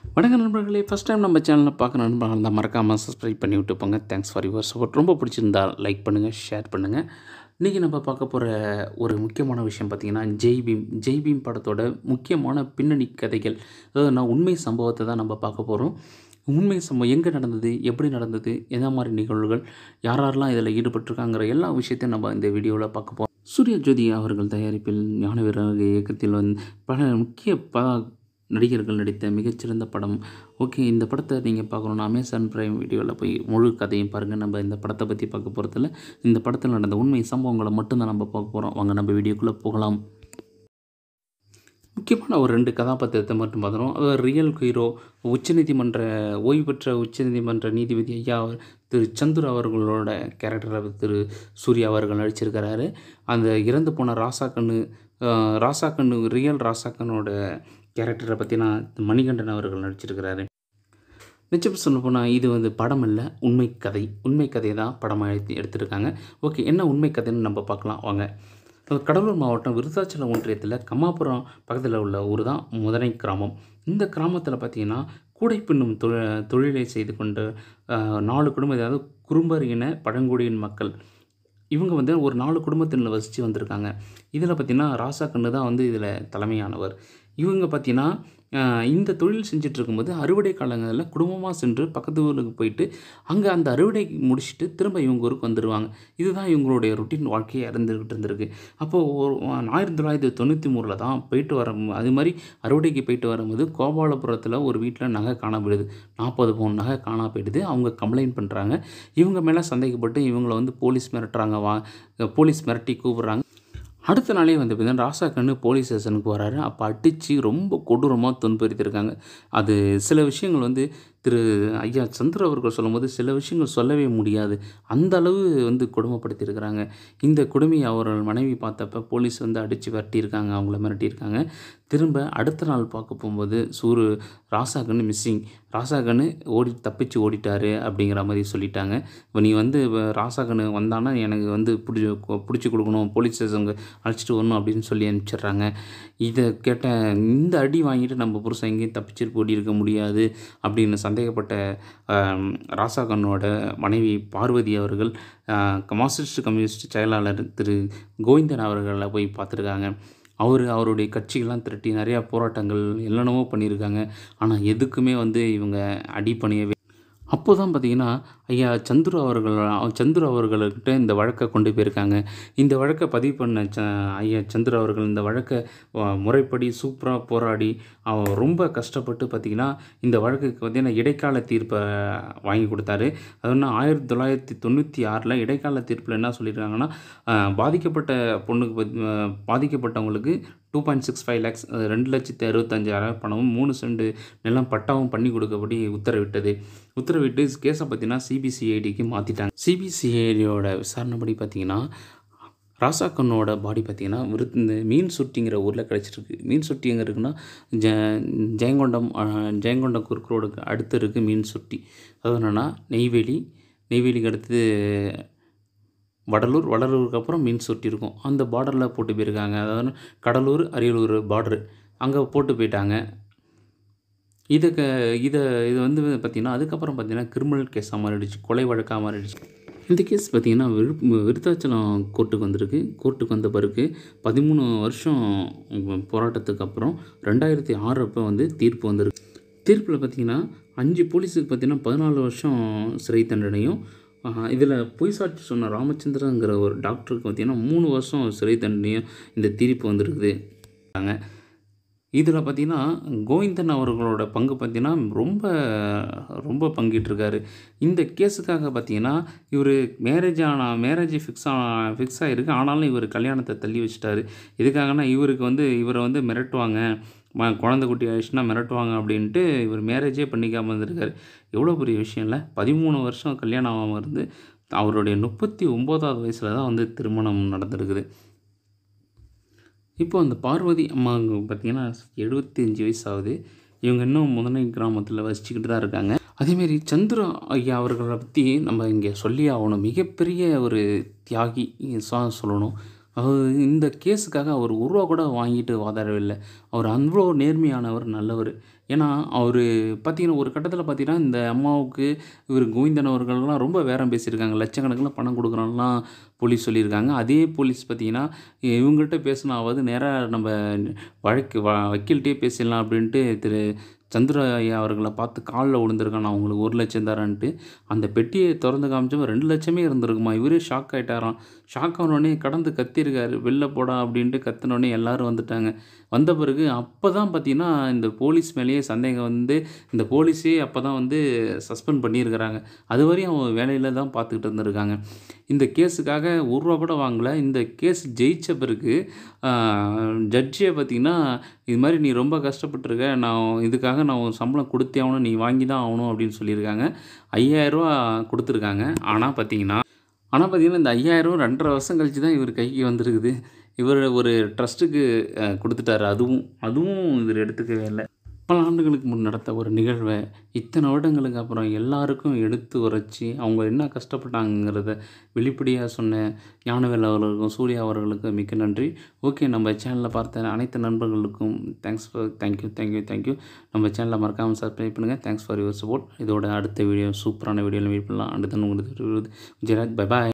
வணக்கம் நண்பர்களே first time நம்ம சேனலில் பார்க்குற நண்பர்கள் இருந்தால் மறக்காமல் சப்ஸ்கிரைப் பண்ணி விட்டு போங்க தேங்க்ஸ் ஃபார் யுவர் சப்போர்ட் ரொம்ப பிடிச்சிருந்தா லைக் பண்ணுங்கள் ஷேர் பண்ணுங்கள் இன்றைக்கி நம்ம பார்க்க போகிற ஒரு முக்கியமான விஷயம் பார்த்திங்கன்னா ஜெய் பீம் ஜெய் பீம் படத்தோட முக்கியமான பின்னணி கதைகள் அதாவது நான் உண்மை சம்பவத்தை தான் நம்ம பார்க்க போகிறோம் உண்மை சம்பவம் எங்கே நடந்தது எப்படி நடந்தது எந்த மாதிரி நிகழ்வுகள் யார் யாரெல்லாம் இதில் ஈடுபட்டிருக்காங்கிற எல்லா விஷயத்தையும் நம்ம இந்த வீடியோவில் பார்க்க போகிறோம் சூர்யா ஜோதி அவர்கள் தயாரிப்பில் ஞானவீரர் இயக்கத்தில் வந்து பல முக்கிய ப நடிகர்கள் நடித்த மிகச்சிறந்த படம் ஓகே இந்த படத்தை நீங்கள் பார்க்கணுன்னா அமேசான் பிரைம் வீடியோவில் போய் முழு கதையும் பாருங்கள் நம்ம இந்த படத்தை பற்றி பார்க்க போகிறதில்ல இந்த படத்தில் நடந்த உண்மை சம்பவங்களை மட்டும்தான் நம்ம பார்க்க போகிறோம் வாங்க நம்ம வீடியோக்குள்ளே போகலாம் முக்கியமான ஒரு ரெண்டு கதாபாத்திரத்தை மட்டும் பார்த்துருவோம் அது ரியல் ஹீரோ உச்சநீதிமன்ற ஓய்வு பெற்ற உச்சநீதிமன்ற நீதிபதி ஐயா திரு சந்துரு அவர்களோட கேரக்டரை திரு சூர்யா அவர்கள் நடிச்சிருக்கிறாரு அந்த இறந்து போன ராசாக்கண்ணு அஹ், ராசாக்கண்ணு ரியல் ராசாக்கண்ணோட கேரக்டரை பற்றி நான் மணிகண்டன் அவர்கள் நடிச்சிருக்கிறாரு நிச்சயம் சொல்ல போனால் இது வந்து படம் இல்லை உண்மை கதை உண்மை கதையை தான் படமாக எடுத்து எடுத்திருக்காங்க ஓகே என்ன உண்மை கதைன்னு நம்ம பார்க்கலாம் வாங்க அஹ் கடலூர் மாவட்டம் விருத்தாச்சலம் ஒன்றியத்தில் கம்மாபுரம் பக்கத்தில் உள்ள ஊர் தான் முதனை கிராமம் இந்த கிராமத்தில் பார்த்தீங்கன்னா கூடை பின்னும் தொழில் தொழிலை செய்து கொண்டு அஹ், நாலு குடும்பம் அதாவது குறும்பர் இன பழங்குடியின் மக்கள் இவங்க வந்து ஒரு நாலு குடும்பத்தில் வசித்து வந்திருக்காங்க இதில் பார்த்தீங்கன்னா ராசா கண்ணு தான் வந்து இதில் தலைமையானவர் இவங்க பார்த்தீங்கன்னா ஆஹ், இந்த தொழில் செஞ்சுட்டு இருக்கும்போது அறுவடை காலங்களில் குடும்பமாக சென்று பக்கத்து ஊருக்கு போயிட்டு அங்கே அந்த அறுவடை முடிச்சுட்டு திரும்ப இவங்க ஊருக்கு வந்துடுவாங்க இதுதான் இவங்களுடைய ரொட்டீன் வாழ்க்கையாக இருந்துக்கிட்டு இருந்திருக்கு அப்போது ஒரு ஆயிரத்தி தொள்ளாயிரத்தி தொண்ணூற்றி மூணில் தான் போயிட்டு வர அது மாதிரி அறுவடைக்கு போயிட்டு வரும்போது கோபாலபுரத்தில் ஒரு வீட்டில் நகை காணப்படுது நாற்பது பவுன் நகை காணா போயிடுது அவங்க கம்ப்ளைண்ட் பண்ணுறாங்க இவங்க மேலே சந்தேகப்பட்டு இவங்கள வந்து போலீஸ் மிரட்டுறாங்க வா போலீஸ் மிரட்டி கூப்பிட்றாங்க அடுத்த நாளே வந்து பார்த்தீங்கன்னா ராசா கண்ணு போலீஸ் ஸ்டேஷனுக்கு வராரு அப்போ அடித்து ரொம்ப கொடூரமாக துன்புறுத்திருக்காங்க அது சில விஷயங்கள் வந்து திரு ஐயா சந்திர அவர்கள் சொல்லும்போது சில விஷயங்கள் சொல்லவே முடியாது அந்த அளவு வந்து கொடுமைப்படுத்தியிருக்கிறாங்க இந்த கொடுமையை அவர்கள் மனைவி பார்த்தப்ப போலீஸ் வந்து அடித்து விரட்டியிருக்காங்க அவங்கள மிரட்டியிருக்காங்க திரும்ப அடுத்த நாள் பார்க்க போகும்போது சூரு ராசா கண்ணு மிஸ்ஸிங் ராசா கண்ணு ஓடி தப்பிச்சு ஓடிட்டாரு அப்படிங்கிற மாதிரி சொல்லிட்டாங்க இப்போ நீ வந்து இப்ப ராசா கண்ணு வந்தானா எனக்கு வந்து பிடிச்சி பிடிச்சி கொடுக்கணும் போலீஸ் ஸ்டேஷனுக்கு அழைச்சிட்டு வரணும் அப்படின்னு சொல்லி அனுப்பிச்சிடுறாங்க இதை கேட்ட இந்த அடி வாங்கிட்டு நம்ம புருஷன் எங்கேயும் தப்பிச்சிட்டு ஓடி இருக்க முடியாது அப்படின்னு சந்தேகப்பட்ட ஆம், ராசா கண்ணோட மனைவி பார்வதி அவர்கள் ஆ, மார்க்சிஸ்ட் கம்யூனிஸ்ட் செயலாளர் திரு கோவிந்தன் அவர்களை போய் பார்த்துருக்காங்க அவர் அவருடைய கட்சிகள்லாம் திரட்டி நிறையா போராட்டங்கள் என்னென்னமோ பண்ணியிருக்காங்க ஆனால் எதுக்குமே வந்து இவங்க அடி பண்ணியவே அப்போ தான் பார்த்தீங்கன்னா ஐயா சந்துரு அவர்கள் சந்துரு அவர்கள்கிட்ட இந்த வழக்கை கொண்டு போயிருக்காங்க இந்த வழக்கை பதிவு பண்ண ச ஐயா சந்துரு அவர்கள் இந்த வழக்கை அஹ், முறைப்படி சூப்பராக போராடி அவன் ரொம்ப கஷ்டப்பட்டு பார்த்திங்கன்னா இந்த வழக்குக்கு பார்த்தீங்கன்னா இடைக்கால தீர்ப்பை வாங்கி கொடுத்தாரு அதுனா ஆயிரத்தி தொள்ளாயிரத்தி தொண்ணூற்றி ஆறில் இடைக்கால தீர்ப்பில் என்ன சொல்லியிருக்காங்கன்னா அஹ், பாதிக்கப்பட்ட பொண்ணுக்கு பத்- அஹ், பாதிக்கப்பட்டவங்களுக்கு two point six five lakhs ரெண்டு லட்சத்தி அறுபத்தஞ்சாயிரம் பணமும் மூணு சென்ட் நிலம் பட்டாவும் பண்ணி கொடுக்கபடி உத்தரவிட்டது உத்தரவிட்டு கேஸை பார்த்தீங்கன்னா சிபிசிஐடிக்கு மாற்றிட்டாங்க சிபிசிஐடியோட விசாரணைப்படி பார்த்தீங்கன்னா ராசாக்கண்ணோட பாடி பார்த்தீங்கன்னா விருத் இந்த மீன் சுட்டிங்கிற ஊரில் கிடச்சிருக்கு மீன் சுட்டி எங்கே இருக்குன்னா ஜ ஜெயங்கொண்டம் அஹ், ஜெயங்கொண்டம் குறுக்கு ரோடுக்கு அடுத்து இருக்குது மீன் சுட்டி அது என்னென்னா நெய்வேலி நெய்வேலிக்கு அடுத்து வடலூர் வடலூருக்கு அப்புறம் மீன் சுட்டி இருக்கும் அந்த பார்டரில் போட்டு போயிருக்காங்க அதாவது கடலூர் அரியலூர் பார்டரு அங்கே போட்டு போயிட்டாங்க இதுக்கு இதை இது வந்து பார்த்திங்கன்னா அதுக்கப்புறம் பார்த்திங்கன்னா கிரிமினல் கேஸாக மாறிடுச்சு கொலை வழக்காக மாறிடுச்சு இந்த கேஸ் பார்த்திங்கன்னா விரு விருத்தாச்சலம் கோர்ட்டுக்கு வந்திருக்கு கோர்ட்டுக்கு வந்த பிறகு பதிமூணு வருஷம் போராட்டத்துக்கு அப்புறம் ரெண்டாயிரத்தி ஆறு அப்போ வந்து தீர்ப்பு வந்திருக்கு தீர்ப்பில் பார்த்திங்கன்னா அஞ்சு போலீஸுக்கு பார்த்திங்கன்னா பதினாலு வருஷம் சிறை தண்டனையும் இதில் பொய் சாட்சி சொன்ன ராமச்சந்திரங்கிற ஒரு டாக்டருக்கு பார்த்திங்கன்னா மூணு வருஷம் சிறை தண்டனையும் இந்த தீர்ப்பு வந்திருக்குது இதில் பார்த்தீங்கன்னா கோவிந்தன் அவர்களோட பங்கு பார்த்தீங்கன்னா ரொம்ப ரொம்ப பங்கிட்டிருக்காரு இந்த கேஸுக்காக பார்த்தீங்கன்னா இவர் மேரேஜ் ஆன மேரேஜ் ஃபிக்ஸ் ஆ ஃபிக்ஸ் ஆகிருக்கு ஆனாலும் இவர் கல்யாணத்தை தள்ளி வச்சிட்டாரு எதுக்காகனா இவருக்கு வந்து இவரை வந்து மிரட்டுவாங்க ம குழந்தை குட்டி ஆயிடுச்சுன்னா மிரட்டுவாங்க அப்படின்ட்டு இவர் மேரேஜே பண்ணிக்காமல் இருந்திருக்காரு எவ்வளோ பெரிய விஷயம் இல்லை பதிமூணு வருஷம் கல்யாணம் ஆகாமல் இருந்து அவருடைய முப்பத்தி ஒம்போதாவது வயசில் தான் வந்து திருமணம் நடந்திருக்குது இப்போ அந்த பார்வதி அம்மாவுக்கு பார்த்தீங்கன்னா எழுபத்தி அஞ்சு வயசு ஆகுது இவங்க இன்னும் முதனை கிராமத்தில் வசிச்சுக்கிட்டு தான் இருக்காங்க அதேமாரி சந்திர ஐயா அவர்களை பற்றி நம்ம இங்கே சொல்லி ஆகணும் மிகப்பெரிய ஒரு தியாகி சொ- சொல்லணும் அவர் இந்த கேஸுக்காக அவர் ஒரு ரூபா கூட வாங்கிட்டு வாதாடவில்லை அவர் அவ்வளோ நேர்மையானவர் நல்லவர் ஏன்னா அவர் பார்த்தீங்கன்னா ஒரு கட்டத்தில் பார்த்தீங்கன்னா இந்த அம்மாவுக்கு இவர் கோவிந்தன் அவர்கள்லாம் ரொம்ப பேரம் பேசியிருக்காங்க லட்சக்கணக்கில் பணம் கொடுக்குறோம்லாம் போலீஸ் சொல்லியிருக்காங்க அதே போலீஸ் பார்த்தீங்கன்னா இவங்கள்ட்ட பேசினாவது நேராக நம்ம வழக்கு வ வக்கீல்கிட்டே பேசிடலாம் அப்படின்ட்டு திரு சந்திர ஐயா அவர்களை பார்த்து காலில் விழுந்திருக்கான் நான் உங்களுக்கு ஒரு லட்சம் தரேன்ட்டு அந்த பெட்டியை திறந்து காமிச்சவன் ரெண்டு லட்சமே இருந்திருக்குமா இவரே ஷாக் ஆகிட்டாராம் ஷாக் ஆனோடனே கடந்து கத்திருக்காரு வெளில போடா அப்படின்ட்டு கத்தினோடனே எல்லாரும் வந்துட்டாங்க வந்த பிறகு அப்போ தான் பார்த்தீங்கன்னா இந்த போலீஸ் மேலேயே சந்தேகம் வந்து இந்த போலீஸே அப்போ தான் வந்து சஸ்பெண்ட் பண்ணியிருக்கிறாங்க அது வரையும் அவன் வேலையில் தான் பார்த்துக்கிட்டு இருந்திருக்காங்க இந்த கேஸுக்காக ஒரு ரூபா கூட வாங்கலை இந்த கேஸ் ஜெயித்த பிறகு ஜட்ஜியை பார்த்தீங்கன்னா இது மாதிரி நீ ரொம்ப கஷ்டப்பட்டிருக்க நான் இதுக்காக நான் உன் சம்பளம் கொடுத்தே ஆகணும் நீ வாங்கி தான் ஆகணும் அப்படின்னு சொல்லியிருக்காங்க ஐயாயிரரூவா கொடுத்துருக்காங்க ஆனால் பார்த்தீங்கன்னா ஆனால் பார்த்தீங்கன்னா இந்த ஐயாயிரம் ரெண்டரை வருஷம் கழிச்சு தான் இவர் கைக்கு வந்திருக்குது இவர் ஒரு ட்ரஸ்ட்டுக்கு கொடுத்துட்டாரு அதுவும் அதுவும் இவர் எடுத்துக்கவே இல்லை பல ஆண்டுகளுக்கு முன் நடந்த ஒரு நிகழ்வை இத்தனை வருடங்களுக்கு அப்புறம் எல்லாருக்கும் எடுத்து உரைச்சி அவங்க என்ன கஷ்டப்பட்டாங்கிறத வெளிப்படையாக சொன்ன ஞானவேல் அவர்களுக்கும் சூர்யா அவர்களுக்கும் மிக்க நன்றி ஓகே நம்ம சேனலில் பார்த்த அனைத்து நண்பர்களுக்கும் thanks for thank you thank you thank you நம்ம சேனலை மறக்காமல் சப்ஸ்கிரைப் பண்ணுங்கள் தேங்க்ஸ் ஃபார் யுவர் சப்போர்ட் இதோட அடுத்த வீடியோ சூப்பரான வீடியோவில் மீட் பண்ணலாம் அடுத்த உங்களுக்கு விஜயராஜ் பை பாய்